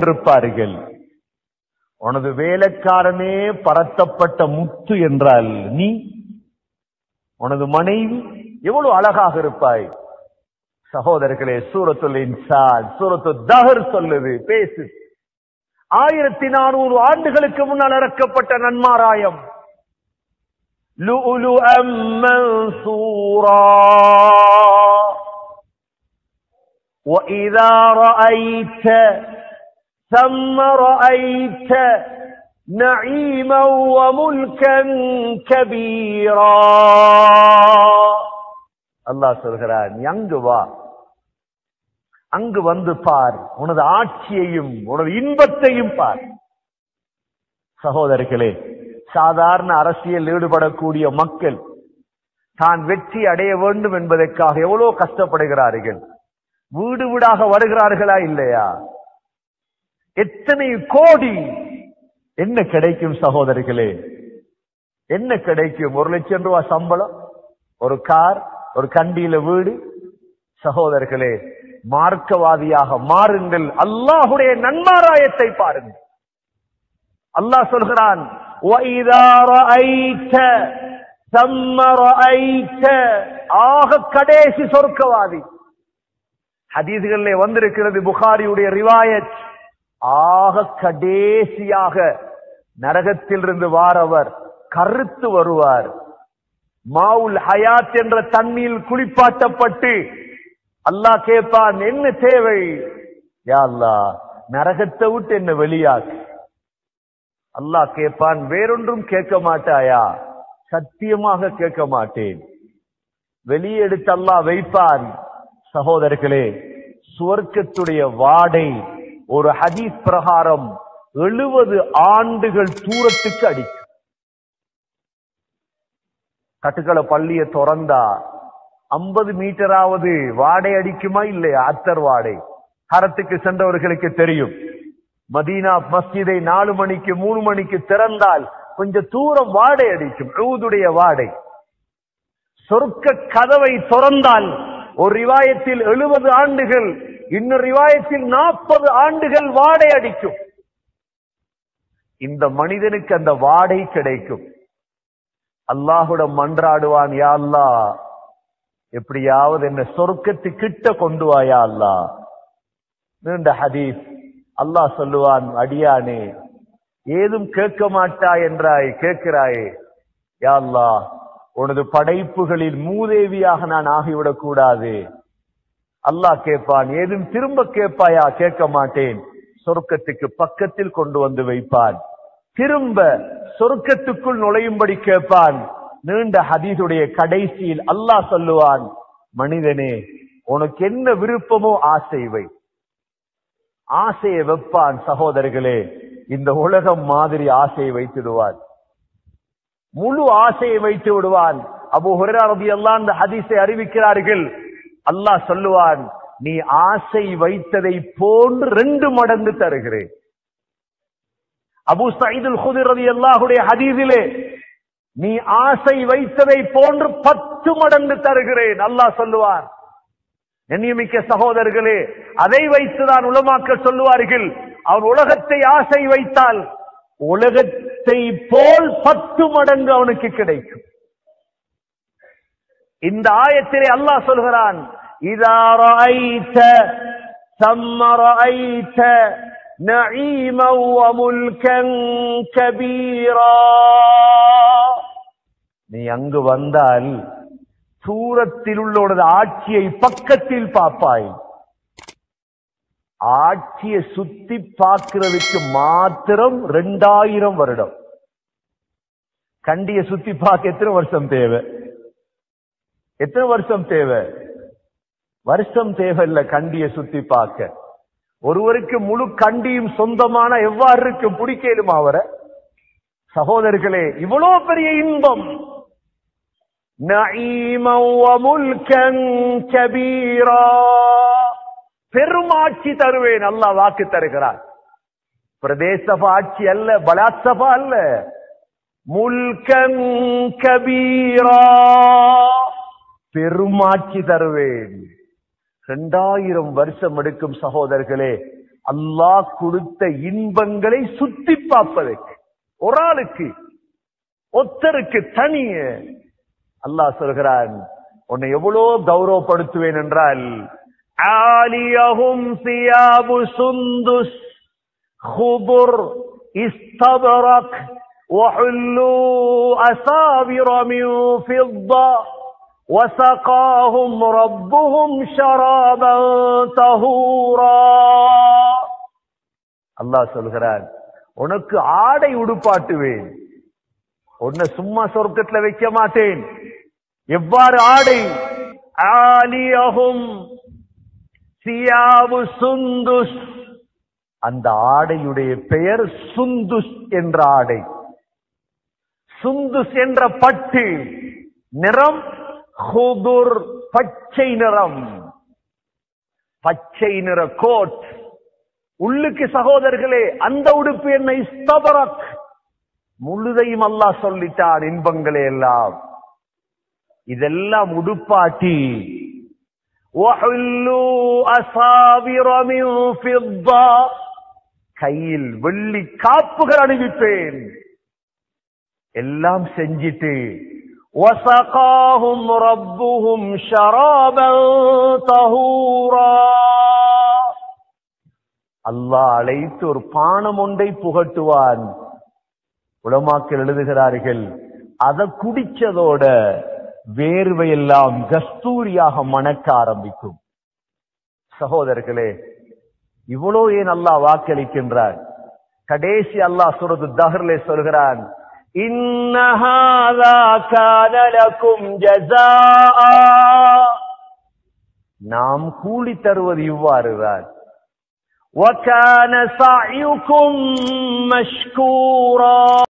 இருப்பார்கள் உனது வேலைக்காரனே பரத்தப்பட்ட முத்து என்றால் நீ உனது மனைவி எவ்வளவு அழகாக இருப்பாய் சகோதரர்களே சூரத்துல் இன்சான் சூரத்து தஹர் சொல்லுது பேசு ஆயிரத்தி நானூறு ஆண்டுகளுக்கு முன்னால் இறக்கப்பட்ட நன்மாராயம் لؤلؤا منثورا وإذا رأيت ثم رأيت نعيما وملكا كبيرا அல்லாஹ் சொல்கிறார் நீ அங்கு வா அங்கு வந்து பார் உனது ஆட்சியையும் உனது இன்பத்தையும் பார் சகோதரர்களே சாதாரண அரசியல் ஈடுபடக்கூடிய மக்கள் தான் வெற்றி அடைய வேண்டும் என்பதற்காக எவ்வளவு கஷ்டப்படுகிறார்கள் வீடு வீடாக வருகிறார்களா இல்லையா எத்தனை கோடி என்ன கிடைக்கும் சகோதரிகளே என்ன கிடைக்கும் ஒரு லட்சம் ரூபாய் சம்பளம் ஒரு கார் ஒரு கண்டியில வீடு சகோதரர்களே மார்க்கவாதியாக மாறுங்கள் அல்லாஹுடைய நன்மாராயத்தை பாருங்கள் அல்லாஹ் சொல்கிறான் وَإِذَا رَأَيْتَ ثَمَّ رَأَيْتَ ஆக கடைசி சொர்க்கவாதி ஹதீஸ்களிலே வந்திருக்கிறது புகாரியுடைய ரிவாயத் ஆக கடைசியாக நரகத்திலிருந்து வாரவர் கருத்து வருவார் மாவுல் ஹயாத் என்ற தண்ணீர் குளிப்பாட்டப்பட்டு அல்லாஹ் கேட்பான் என்ன தேவை யா அல்லாஹ் நரகத்தை விட்டு என்ன வெளியாக்கு அல்லாஹ் கேட்பான் வேறொன்றும் கேட்க மாட்டாயா சத்தியமாக கேட்க மாட்டேன் வெளியே எடுத்து அல்லாஹ் வைப்பான் சகோதரர்களே சுவர்க்கத்துடைய வாடை ஒரு ஹதீஸ் பிரகாரம் எழுபது ஆண்டுகள் தூரத்துக்கு அடிக்கும் கட்டுக்களை பள்ளிய திறந்தா ஐம்பது மீட்டராவது வாடை அடிக்குமா இல்லையா அத்தர் வாடை ஹரத்துக்கு சென்றவர்களுக்கு தெரியும் மதீனா மஸ்ஜிதை நாலு மணிக்கு மூணு மணிக்கு திறந்தால் கொஞ்சம் தூரம் வாடை அடிக்கும் ஊதுடைய வாடை சொர்க்க கதவை திறந்தால் ஒரு ரிவாயத்தில் எழுபது ஆண்டுகள் இன்னொரு ரிவாயத்தில் நாற்பது ஆண்டுகள் வாடை அடிக்கும் இந்த மனிதனுக்கு அந்த வாடை கிடைக்கும் அல்லாஹுடன் மன்றாடுவான் யா அல்லா எப்படியாவது என்ன சொர்க்கத்து கிட்ட கொண்டு வாயா அல்லா நீண்ட ஹதீஸ் அல்லாஹ் சொல்லுவான் அடியானே ஏதும் கேட்க மாட்டாய் என்றாய் கேட்கிறாயே யா அல்லாஹ் உனது படைப்புகளில் மூதேவியாக நான் ஆகிவிடக் கூடாது அல்லாஹ் கேட்பான் ஏதும் திரும்ப கேட்பாயா கேட்க மாட்டேன் சொர்க்கத்துக்கு பக்கத்தில் கொண்டு வந்து வைப்பான் திரும்ப சொர்க்கத்துக்குள் நுழையும்படி கேட்பான் நீண்ட ஹதீதுடைய கடைசியில் அல்லாஹ் சொல்லுவான் மனிதனே உனக்கு என்ன விருப்பமோ ஆசை வை ஆசையை வைப்பான் சகோதரர்களே இந்த உலகம் மாதிரி ஆசையை வைத்திடுவான் முழு ஆசையை வைத்து விடுவான் அபு ஹுரா ரபி அல்லா அந்த ஹதீஸை அறிவிக்கிறார்கள் அல்லாஹ் சொல்லுவான் நீ ஆசை வைத்ததை போன்று ரெண்டு மடங்கு தருகிறேன் அபு சயீதுல் குதிர் ரதி அல்லாஹுடைய ஹதீஸிலே நீ ஆசை வைத்ததை போன்று பத்து மடங்கு தருகிறேன் அல்லாஹ் சொல்லுவான் எண்ணியமிக்க சகோதரர்களே அதை வைத்துதான் உலமாக்க சொல்லுவார்கள் அவன் உலகத்தை ஆசை வைத்தால் உலகத்தை போல் பத்து மடங்கு அவனுக்கு கிடைக்கும் இந்த ஆயத்திலே அல்லாஹ் சொல்கிறான் இதா ரஅய்த ثم رأيت نعيما وملكا كبيرا நீ அங்கு வந்தால் தூரத்தில் உள்ள உனது ஆட்சியை பக்கத்தில் பார்ப்பாய் ஆட்சியை சுத்தி பார்க்கிறதுக்கு மாத்திரம் ரெண்டாயிரம் வருடம் கண்டிய சுத்தி பார்க்க எத்தனை வருஷம் தேவை எத்தனை வருஷம் தேவை வருஷம் தேவையில்ல கண்டிய சுத்தி பார்க்க ஒருவருக்கு முழு கண்டியும் சொந்தமான எவ்வாறு இருக்கு பிடிக்கலுமா அவரை சகோதரர்களே இவ்வளவு பெரிய இன்பம் نعيما وملكا كبيرا பெருமாட்சி தருவேன் அல்லாஹ் வாக்கு தருகிறார் பிரதேச ஆட்சி அல்ல பலாத்சபா அல்ல முல்கன் கபீரா பெருமாட்சி தருவேன் இரண்டாயிரம் வருஷம் எடுக்கும் சகோதரர்களே அல்லாஹ் கொடுத்த இன்பங்களை சுத்தி பார்ப்பதற்கு ஒரு ஆளுக்கு ஒத்தருக்கு தனிய அல்லாஹ் சொல்கிறான் உன்னை எவ்வளோ கௌரவப்படுத்துவேன் என்றால் ஆலியஹும் சியாபு சுந்துஸ் خضر استبرق وحلوا أساور من فضة وسقاهم ربهم شرابا طهورا அல்லாஹ் சொல்கிறான் உனக்கு ஆடை உடுப்பாட்டுவேன் உன்னை சும்மா சொர்க்கத்துல வைக்க மாட்டேன் எவ்வாறு ஆடை ஆலியகும் சியாபு சுந்துஸ் அந்த ஆடையுடைய பெயர் சுந்துஸ் என்ற ஆடை சுந்துஸ் என்ற பட்டு நிறம் ஹுதுர் பச்சை நிறம் பச்சை நிற கோட் உள்ளுக்கு சகோதரர்களே அந்த உடுப்பு என்ன இஸ்தபரக் முழுதையும் அல்லாஹ் சொல்லிட்டான் இன்பங்களே எல்லாம் இதெல்லாம் உடுப்பாட்டி وَحُلُّوا أَسَاوِرَ مِن فِضَّةٍ கையில் வெள்ளி காப்புகள் அணிவிப்பேன் எல்லாம் செஞ்சிட்டு وَسَقَاهُمْ رَبُّهُمْ شَرَابًا طَهُورًا அல்லாஹ் அழைத்து ஒரு பானம் ஒன்றை புகட்டுவான் உலமாக்கள் எழுதுகிறார்கள் அதை குடிச்சதோட வேர்வையெல்லாம் கஸ்தூரியாக மணக்க ஆரம்பிக்கும் சகோதரர்களே இவ்வளோ ஏன் அல்லாஹ் வாக்களிக்கின்றான் கடைசி அல்லாஹ் சொல்றது தஹர்லே சொல்கிறான் இன்ன ஹாதா கான லகும் ஜஸாஆ நாம் கூலி தருவது இவ்வாறுதான் وكان سعيكم مشكورا